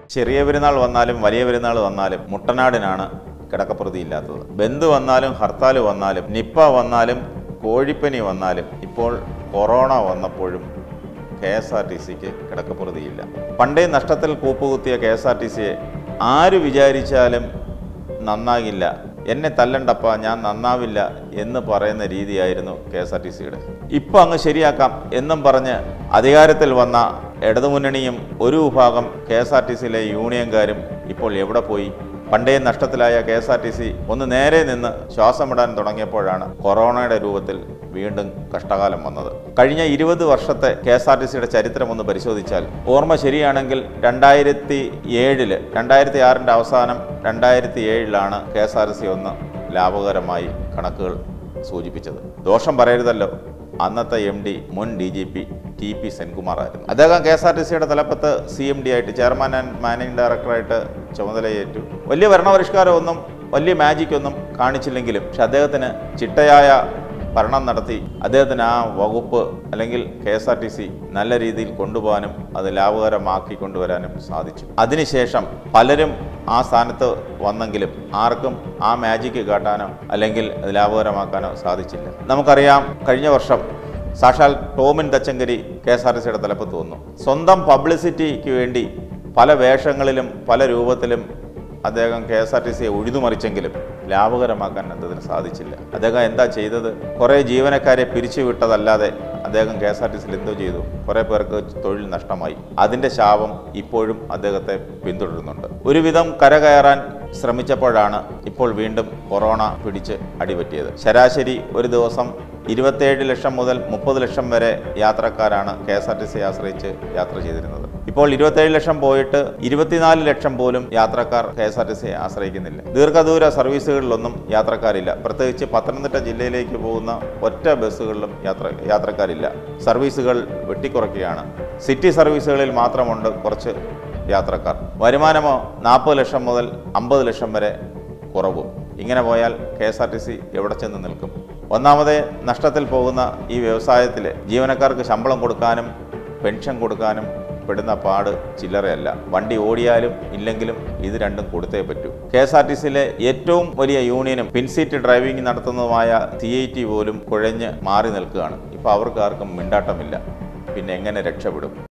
ചെറിയ പെരുന്നാൾ വന്നാലും വലിയ പെരുന്നാൾ വന്നാലും മുട്ടനാടിനാണ് കിടക്കപ്രതി ഇല്ലാത്തത് ബന്ദ് വന്നാലും ഹർത്താൽ വന്നാലും നിപ്പ വന്നാലും കോഴിപ്പനി വന്നാലും ഇപ്പോൾ കൊറോണ വന്നപ്പോഴും കെ എസ് ആർ ടി സിക്ക് കിടക്കപ്രതിയില്ല പണ്ടേ നഷ്ടത്തിൽ കൂപ്പുകുത്തിയ കെ എസ് ആർ ടി സിയെ ആര് വിചാരിച്ചാലും നന്നാകില്ല എന്നെ തല്ലണ്ടപ്പ ഞാൻ നന്നാവില്ല എന്ന് പറയുന്ന രീതിയായിരുന്നു കെ എസ് ആർ ടി സിയുടെ ഇപ്പം അങ്ങ് ശരിയാക്കാം എന്നും പറഞ്ഞ് അധികാരത്തിൽ വന്ന ഇടതുമുന്നണിയും ഒരു വിഭാഗം കെ എസ് ആർ ടി സിയിലെ യൂണിയൻകാരും ഇപ്പോൾ എവിടെ പോയി പണ്ടേ നഷ്ടത്തിലായ K S R T C ഒന്ന് നേരെ നിന്ന് ശ്വാസമിടാൻ തുടങ്ങിയപ്പോഴാണ് കൊറോണയുടെ രൂപത്തിൽ വീണ്ടും കഷ്ടകാലം വന്നത് കഴിഞ്ഞ ഇരുപത് വർഷത്തെ കെ എസ് ആർ ടി സിയുടെ ചരിത്രം ഒന്ന് പരിശോധിച്ചാൽ ഓർമ്മ ശരിയാണെങ്കിൽ രണ്ടായിരത്തി ഏഴില് രണ്ടായിരത്തി ആറിൻ്റെ അവസാനം രണ്ടായിരത്തി ഏഴിലാണ് K S R T C ഒന്ന് ലാഭകരമായി കണക്കുകൾ സൂചിപ്പിച്ചത് ദോഷം പറയരുതല്ലോ അന്നത്തെ എം ഡി മുൻ D G P T P Senkumar ആയിരുന്നു അദ്ദേഹം കെ എസ് ആർ ടി സിയുടെ തലപ്പത്ത് സി എം ഡി ആയിട്ട് ചെയർമാൻ ആൻഡ് മാനേജിംഗ് ഡയറക്ടറായിട്ട് ചുമതലയേറ്റു വലിയ ഭരണപരിഷ്കാരമൊന്നും വലിയ മാജിക് ഒന്നും കാണിച്ചില്ലെങ്കിലും പക്ഷെ അദ്ദേഹത്തിന് ചിട്ടയായ ഭരണം നടത്തി അദ്ദേഹത്തിന് ആ വകുപ്പ് അല്ലെങ്കിൽ K S R T C നല്ല രീതിയിൽ കൊണ്ടുപോകാനും അത് ലാഭകരമാക്കി കൊണ്ടുവരാനും സാധിച്ചു അതിനുശേഷം പലരും ആ സ്ഥാനത്ത് വന്നെങ്കിലും ആർക്കും ആ മാജിക്ക് കാട്ടാനോ അല്ലെങ്കിൽ അത് ലാഭകരമാക്കാനോ സാധിച്ചില്ല നമുക്കറിയാം കഴിഞ്ഞ വർഷം സാക്ഷാൽ Tomin Thachankary K S R T സിയുടെ തലപ്പത്ത് വന്നു സ്വന്തം പബ്ലിസിറ്റിക്ക് വേണ്ടി പല വേഷങ്ങളിലും പല രൂപത്തിലും അദ്ദേഹം കെ എസ് ആർ ടി സിയെ ഉഴുതുമറിച്ചെങ്കിലും ലാഭകരമാക്കാൻ അദ്ദേഹത്തിന് സാധിച്ചില്ല അദ്ദേഹം എന്താ ചെയ്തത് കുറേ ജീവനക്കാരെ പിരിച്ചുവിട്ടതല്ലാതെ അദ്ദേഹം കെ എസ് ആർ ടി സിയിൽ എന്തോ ചെയ്തു കുറേ പേർക്ക് തൊഴിൽ നഷ്ടമായി അതിൻ്റെ ശാപം ഇപ്പോഴും അദ്ദേഹത്തെ പിന്തുടരുന്നുണ്ട് ഒരുവിധം കരകയറാൻ ശ്രമിച്ചപ്പോഴാണ് ഇപ്പോൾ വീണ്ടും കൊറോണ പിടിച്ച് അടിപറ്റിയത് ശരാശരി ഒരു ദിവസം ഇരുപത്തേഴ് ലക്ഷം മുതൽ മുപ്പത് ലക്ഷം വരെ യാത്രക്കാരാണ് K S R T C ആശ്രയിച്ച് യാത്ര ചെയ്തിരുന്നത് ഇപ്പോൾ ഇരുപത്തേഴ് ലക്ഷം പോയിട്ട് ഇരുപത്തിനാല് ലക്ഷം പോലും യാത്രക്കാർ K S R T C ആശ്രയിക്കുന്നില്ല ദീർഘദൂര സർവീസുകളിലൊന്നും യാത്രക്കാരില്ല പ്രത്യേകിച്ച് പത്തനംതിട്ട ജില്ലയിലേക്ക് പോകുന്ന ഒറ്റ ബസ്സുകളിലും യാത്ര യാത്രക്കാരില്ല സർവീസുകൾ വെട്ടിക്കുറയ്ക്കുകയാണ് സിറ്റി സർവീസുകളിൽ മാത്രമുണ്ട് കുറച്ച് യാത്രക്കാർ വരുമാനമോ നാൽപ്പത് ലക്ഷം മുതൽ അമ്പത് ലക്ഷം വരെ കുറവും ഇങ്ങനെ പോയാൽ K S R T C എവിടെ ചെന്ന് നിൽക്കും ഒന്നാമതേ നഷ്ടത്തിൽ പോകുന്ന ഈ വ്യവസായത്തിൽ ജീവനക്കാർക്ക് ശമ്പളം കൊടുക്കാനും പെൻഷൻ കൊടുക്കാനും പെടുന്ന പാട് ചില്ലറയല്ല വണ്ടി ഓടിയാലും ഇല്ലെങ്കിലും ഇത് രണ്ടും കൊടുത്തേ പറ്റൂ കെ എസ് ആർ ടി സിയിലെ ഏറ്റവും വലിയ യൂണിയനും പിൻസീറ്റ് ഡ്രൈവിംഗ് നടത്തുന്നതുമായ സി ഐ ടി പോലും കുഴഞ്ഞ് മാറി നിൽക്കുകയാണ് ഇപ്പോൾ അവർക്ക് ആർക്കും മിണ്ടാട്ടമില്ല പിന്നെ എങ്ങനെ രക്ഷപ്പെടും